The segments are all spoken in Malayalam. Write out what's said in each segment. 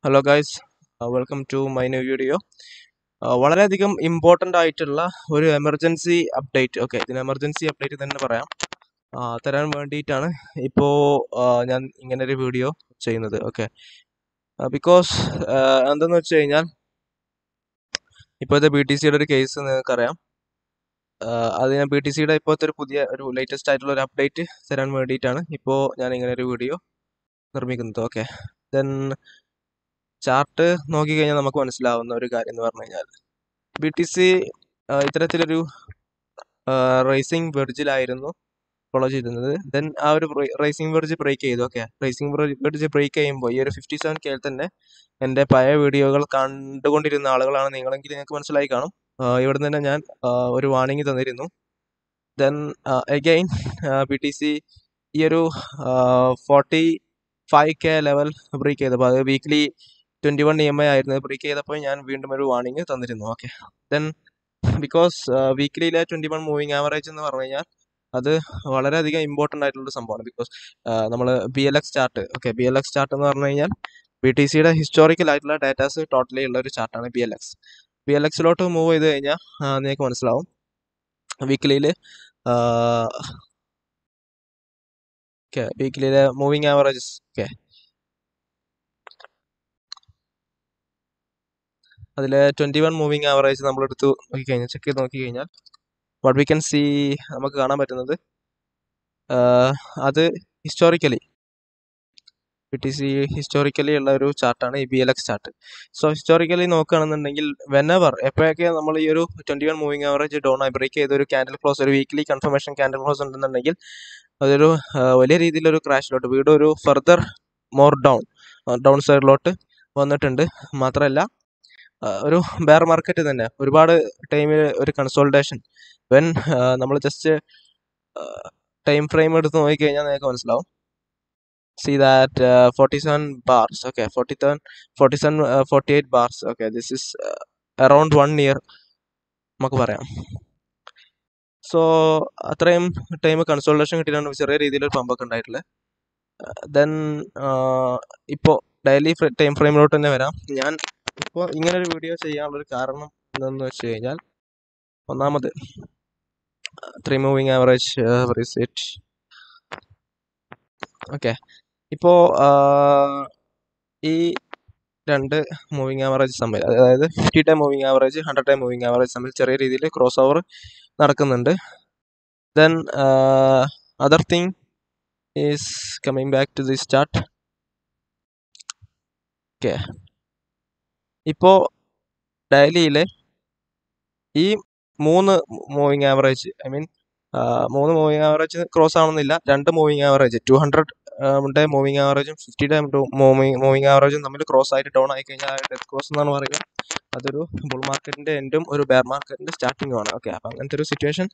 hello guys welcome to my new video വളരെയധികം ഇമ്പോർട്ടൻ്റ് ആയിട്ടുള്ള ഒരു എമർജൻസി അപ്ഡേറ്റ് ഓക്കെ ഇതിന് എമർജൻസി അപ്ഡേറ്റ് തന്നെ പറയാം ആ, തരാൻ വേണ്ടിയിട്ടാണ് ഇപ്പോൾ ഞാൻ ഇങ്ങനെ ഒരു വീഡിയോ ചെയ്യുന്നത് ഓക്കെ ബിക്കോസ് എന്തെന്ന് വെച്ച് കഴിഞ്ഞാൽ ഇപ്പോഴത്തെ ബി ടി സിയുടെ ഒരു കേസ് നിങ്ങൾക്കറിയാം ആഹ് അത് ഞാൻ ബി ടി സിയുടെ ഇപ്പോഴത്തെ ഒരു പുതിയ ഒരു ലേറ്റസ്റ്റ് ആയിട്ടുള്ള ഒരു അപ്ഡേറ്റ് തരാൻ വേണ്ടിയിട്ടാണ് ഇപ്പോൾ ഞാൻ ഇങ്ങനെ ഒരു വീഡിയോ നിർമ്മിക്കുന്നത് ഓക്കെ ദെൻ ചാർട്ട് നോക്കിക്കഴിഞ്ഞാൽ നമുക്ക് മനസ്സിലാവുന്ന ഒരു കാര്യം എന്ന് പറഞ്ഞു കഴിഞ്ഞാൽ ബി ടി സി ഇത്തരത്തിലൊരു റേസിംഗ് വെർജിലായിരുന്നു ഫോളോ ചെയ്തിരുന്നത് ദെൻ ആ ഒരു റേസിംഗ് വെർജ് ബ്രേക്ക് ചെയ്തു ഓക്കെ റേസിംഗ് വെർജ് ബ്രേക്ക് ചെയ്യുമ്പോൾ ഈ ഒരു ഫിഫ്റ്റി സെവൻ കെയിൽ തന്നെ എൻ്റെ പഴയ വീഡിയോകൾ കണ്ടുകൊണ്ടിരുന്ന ആളുകളാണ് നിങ്ങളെങ്കിൽ നിങ്ങൾക്ക് മനസ്സിലായി കാണും ആഹ് ഇവിടെ തന്നെ ഞാൻ ആഹ് ഒരു വാണിംഗ് തന്നിരുന്നു then again B T C ഈ ഒരു forty five K level break ചെയ്തപ്പോൾ അത് weekly twenty one E M I ആയിരുന്നു ബ്രേക്ക് ചെയ്തപ്പോൾ ഞാൻ വീണ്ടും ഒരു വാണിംഗ് തന്നിരുന്നു ഓക്കെ ദെൻ ബിക്കോസ് വീക്ക്ലിയിലെ ട്വൻറ്റി വൺ മൂവിങ് ആവറേജ് എന്ന് പറഞ്ഞു കഴിഞ്ഞാൽ അത് വളരെയധികം ഇമ്പോർട്ടൻ്റ് ആയിട്ടുള്ളൊരു സംഭവമാണ് ബിക്കോസ് നമ്മൾ B L X chart okay B L X chart എന്ന് പറഞ്ഞു കഴിഞ്ഞാൽ ബി ടി സിയുടെ ഹിസ്റ്റോറിക്കൽ ആയിട്ടുള്ള ഡാറ്റാസ് ടോട്ടലി ഉള്ള ഒരു ചാർട്ടാണ് B L X B L എക്സിലോട്ട് മൂവ് ചെയ്ത് കഴിഞ്ഞാൽ നിങ്ങൾക്ക് മനസ്സിലാവും വീക്കിലിയിൽ ഓക്കെ വീക്കിലിയിലെ മൂവിങ് ആവറേജസ് ഓക്കെ അതിൽ ട്വൻറ്റി വൺ മൂവിങ് ആവറേജ് നമ്മൾ എടുത്ത് നോക്കിക്കഴിഞ്ഞാൽ ചെക്ക് ചെയ്ത് നോക്കിക്കഴിഞ്ഞാൽ വാട്ട് വി ക്യാൻ സീ നമുക്ക് കാണാൻ പറ്റുന്നത് ആഹ് അത് historically P T C historically ഉള്ള ഒരു ചാർട്ടാണ് ഈ B L X chart so historically നോക്കുകയാണെന്നുണ്ടെങ്കിൽ വെനവർ എപ്പോഴൊക്കെ നമ്മൾ ഈ ഒരു twenty one moving average down ആയി ബ്രേക്ക് ചെയ്ത ഒരു ക്യാൻഡിൽ ക്ലോസ് ഒരു വീക്ക്ലി കൺഫർമേഷൻ ക്യാൻഡിൽ ക്ലോസ് ഉണ്ടെന്നുണ്ടെങ്കിൽ അതൊരു ആഹ് വലിയ രീതിയിലൊരു ക്രാഷിലോട്ട് വീണ്ടും ഒരു ഫർദർ മോർ ഡൗൺ ഡൗൺ സൈഡിലോട്ട് വന്നിട്ടുണ്ട് മാത്രമല്ല ആഹ് ഒരു ബെയർ മാർക്കറ്റ് തന്നെ ഒരുപാട് ടൈമിൽ ഒരു കൺസോൾട്ടേഷൻ വെൻ നമ്മൾ ജസ്റ്റ് ടൈം ഫ്രെയിം എടുത്ത് നോക്കിക്കഴിഞ്ഞാൽ നിങ്ങൾക്ക് മനസ്സിലാവും see that forty seven bars okay forty seven forty seven forty eight bars okay this is around one year നമുക്ക് പറയാം സോ അത്രയും ടൈം കൺസോൾട്ടേഷൻ കിട്ടിയിട്ടാണ് ചെറിയ രീതിയിലൊരു പമ്പൊക്കെ ഉണ്ടായിട്ടുള്ളത് ദെൻ ഇപ്പോൾ ഡെയിലി ടൈം ഫ്രെയിമിലോട്ട് തന്നെ വരാം ഞാൻ ഇപ്പോൾ ഇങ്ങനെ ഒരു വീഡിയോ ചെയ്യാനുള്ളൊരു കാരണം എന്തെന്ന് വെച്ച് കഴിഞ്ഞാൽ ഒന്നാമത് ത്രീ മൂവിങ് ആവറേജ് റിസീറ്റ് ഓക്കെ ഇപ്പോൾ ഈ രണ്ട് മൂവിങ് ആവറേജ് തമ്മിൽ അതായത് fifty time moving average hundred time moving average തമ്മിൽ ചെറിയ രീതിയിൽ ക്രോസ് ഓവർ നടക്കുന്നുണ്ട് then other thing is coming back to this chart okay ഇപ്പോൾ ഡെയിലിയിലെ ഈ മൂന്ന് മൂവിങ് ആവറേജ് ഐ മീൻ മൂന്ന് മൂവിങ് ആവറേജ് ക്രോസ് ആവണമെന്നില്ല രണ്ട് moving average two hundred day moving ആവറേജും ഫിഫ്റ്റി ഡേ മൂവിങ് മൂവിങ് ആവറേജും തമ്മിൽ ക്രോസ് ആയിട്ട് ഡൗൺ ആയി കഴിഞ്ഞാൽ ഡെത്ത് ക്രോസ് എന്നാണ് പറയുക അതൊരു ബുൾ മാർക്കറ്റിൻ്റെ എൻഡും ഒരു ബെയർ മാർക്കറ്റിൻ്റെ സ്റ്റാർട്ടിങ്ങും ആണ് ഓക്കെ അപ്പം അങ്ങനത്തെ ഒരു സിറ്റുവേഷൻ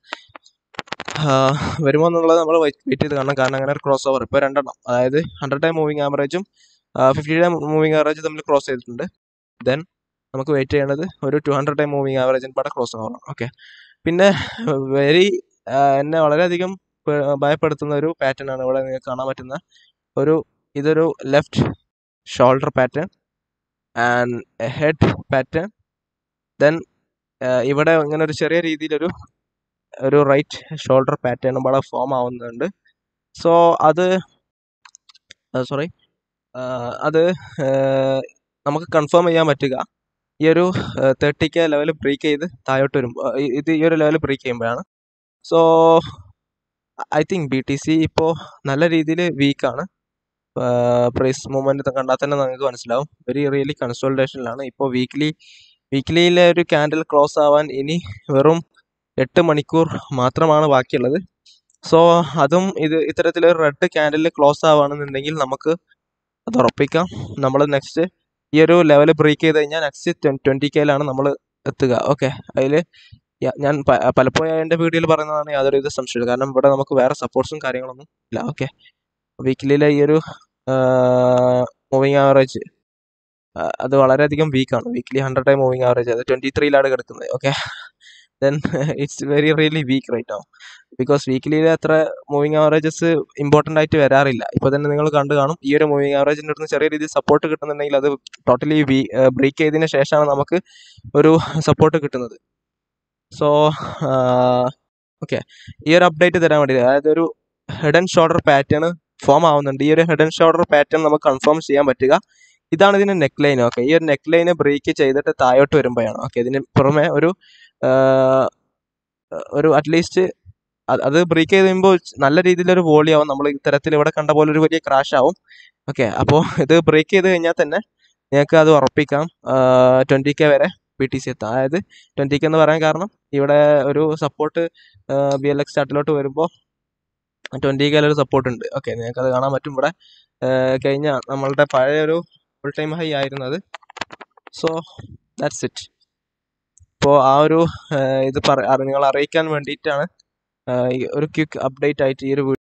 വരുമോ എന്നുള്ളത് നമ്മൾ വെയിറ്റ് ചെയ്ത് കാണണം കാരണം അങ്ങനെ ഒരു ക്രോസ് ഓവർ ഇപ്പോൾ രണ്ടെണ്ണം അതായത് ഹൺഡ്രഡ് ഡേ മൂവിങ് ആവറേജും ഫിഫ്റ്റി ഡേ മൂവിങ് ആവറേജ് തമ്മിൽ ക്രോസ് ചെയ്തിട്ടുണ്ട് ദെൻ നമുക്ക് വെയിറ്റ് ചെയ്യേണ്ടത് ഒരു ടു ഹൺഡ്രഡ് ടൈം മൂവിങ് ആവറേജിന് പാടെ ക്രോസ് ആവണം ഓക്കെ പിന്നെ വെരി എന്നെ വളരെയധികം ഭയപ്പെടുത്തുന്ന ഒരു പാറ്റേൺ ആണ് ഇവിടെ നിങ്ങൾക്ക് കാണാൻ പറ്റുന്ന ഒരു ഇതൊരു left shoulder pattern and head pattern then ഇവിടെ ഇങ്ങനെ ഒരു ചെറിയ രീതിയിലൊരു ഒരു റൈറ്റ് ഷോൾഡർ പാറ്റേണും ഇവിടെ ഫോം ആവുന്നുണ്ട് സോ അത് സോറി അത് നമുക്ക് കൺഫേം ചെയ്യാൻ പറ്റുക ഈ ഒരു തേർട്ടി കെ ലെവൽ ബ്രേക്ക് ചെയ്ത് താഴോട്ട് വരും ഇത് ഈ ഒരു ലെവൽ ബ്രേക്ക് ചെയ്യുമ്പോഴാണ് so I think B T C ഇപ്പോൾ നല്ല രീതിയിൽ വീക്കാണ് പ്രൈസ് മൂവ്മെൻറ്റ് കണ്ടാൽ തന്നെ നിങ്ങൾക്ക് മനസ്സിലാവും വെരി റിയലി കൺസോൾട്ടേഷനിലാണ് ഇപ്പോൾ വീക്ക്ലി വീക്ക്ലിയിലെ ഒരു ക്യാൻഡിൽ ക്ലോസ് ആവാൻ ഇനി വെറും എട്ട് മണിക്കൂർ മാത്രമാണ് ബാക്കിയുള്ളത് സോ അതും ഇത് ഇത്തരത്തിലൊരു റെഡ് ക്യാൻഡിൽ ക്ലോസ് ആവുകയാണെന്നുണ്ടെങ്കിൽ നമുക്ക് അത് ഉറപ്പിക്കാം നമ്മൾ നെക്സ്റ്റ് ഈ ഒരു ലെവൽ ബ്രേക്ക് ചെയ്ത് കഴിഞ്ഞാൽ നെക്സ്റ്റ് ട്വൻറ്റി കെയിലാണ് നമ്മൾ എത്തുക ഓക്കെ അതിൽ ഞാൻ പലപ്പോഴും എൻ്റെ വീഡിയോയിൽ പറയുന്നതാണ് യാതൊരു ഇത് സംശയമില്ല കാരണം ഇവിടെ നമുക്ക് വേറെ സപ്പോർട്ട്സും കാര്യങ്ങളൊന്നും ഇല്ല ഓക്കെ വീക്കിലിയിലെ ഈ ഒരു മൂവിങ് ആവറേജ് അത് വളരെയധികം വീക്കാണ് weekly hundred time moving average അത് ട്വൻറ്റി ത്രീയിലാണ് കിടക്കുന്നത് okay then it's very really weak right no because വീക്കിലിയിൽ അത്ര മൂവിങ് ആവറേജസ് ഇമ്പോർട്ടൻ്റ് ആയിട്ട് വരാറില്ല ഇപ്പോൾ തന്നെ നിങ്ങൾ കണ്ടു കാണും ഈ ഒരു മൂവിങ് ആവറേജിൻ്റെ അടുത്ത് ചെറിയ രീതിയിൽ സപ്പോർട്ട് കിട്ടുന്നുണ്ടെങ്കിൽ അത് ടോട്ടലി വീ ബ്രേക്ക് ചെയ്തതിന് ശേഷമാണ് നമുക്ക് ഒരു സപ്പോർട്ട് കിട്ടുന്നത് സോ ഓക്കെ ഈ ഒരു അപ്ഡേറ്റ് തരാൻ വേണ്ടി അതായത് ഒരു head and shoulder pattern form ആവുന്നുണ്ട് ഈ ഒരു ഹെഡ് ആൻഡ് ഷോൾഡർ പാറ്റേൺ നമുക്ക് കൺഫേം ചെയ്യാൻ പറ്റുക ഇതാണ് ഇതിൻ്റെ നെക്ക് ലൈൻ ഓക്കെ ഈ ഒരു നെക്ക് ലൈന് ബ്രേക്ക് ചെയ്തിട്ട് താഴോട്ട് വരുമ്പോഴാണ് ഓക്കെ ഇതിന് പുറമെ ഒരു ഒരു അറ്റ്ലീസ്റ്റ് അത് ബ്രേക്ക് ചെയ്ത് കഴിയുമ്പോൾ നല്ല രീതിയിലൊരു വോളി ആവും നമ്മൾ ഇത്തരത്തിൽ ഇവിടെ കണ്ട പോലെ ഒരു വലിയ ക്രാഷ് ആവും ഓക്കെ അപ്പോൾ ഇത് ബ്രേക്ക് ചെയ്ത് കഴിഞ്ഞാൽ തന്നെ നിങ്ങൾക്ക് അത് ഉറപ്പിക്കാം ട്വൻറ്റി കെ വരെ പി ടി സി എത്താം അതായത് ട്വൻറ്റി കെ എന്ന് പറയാൻ കാരണം ഇവിടെ ഒരു സപ്പോർട്ട് ബി എൽ എക്സ് ചാർട്ടിലോട്ട് വരുമ്പോൾ ട്വൻറ്റി കെയിലൊരു സപ്പോർട്ട് ഉണ്ട് ഓക്കെ നിങ്ങൾക്ക് അത് കാണാൻ പറ്റും ഇവിടെ കഴിഞ്ഞ നമ്മളുടെ പഴയ ഒരു ഫുൾ ടൈം ഹൈ ആയിരുന്നത് സോ ദാറ്റ്സ് ഇറ്റ് ഇപ്പോൾ ആ ഒരു ഇത് പറ നിങ്ങൾ അറിയിക്കാൻ വേണ്ടിയിട്ടാണ് ഒരു ക്വിക്ക് അപ്ഡേറ്റ് ആയിട്ട് ഈ ഒരു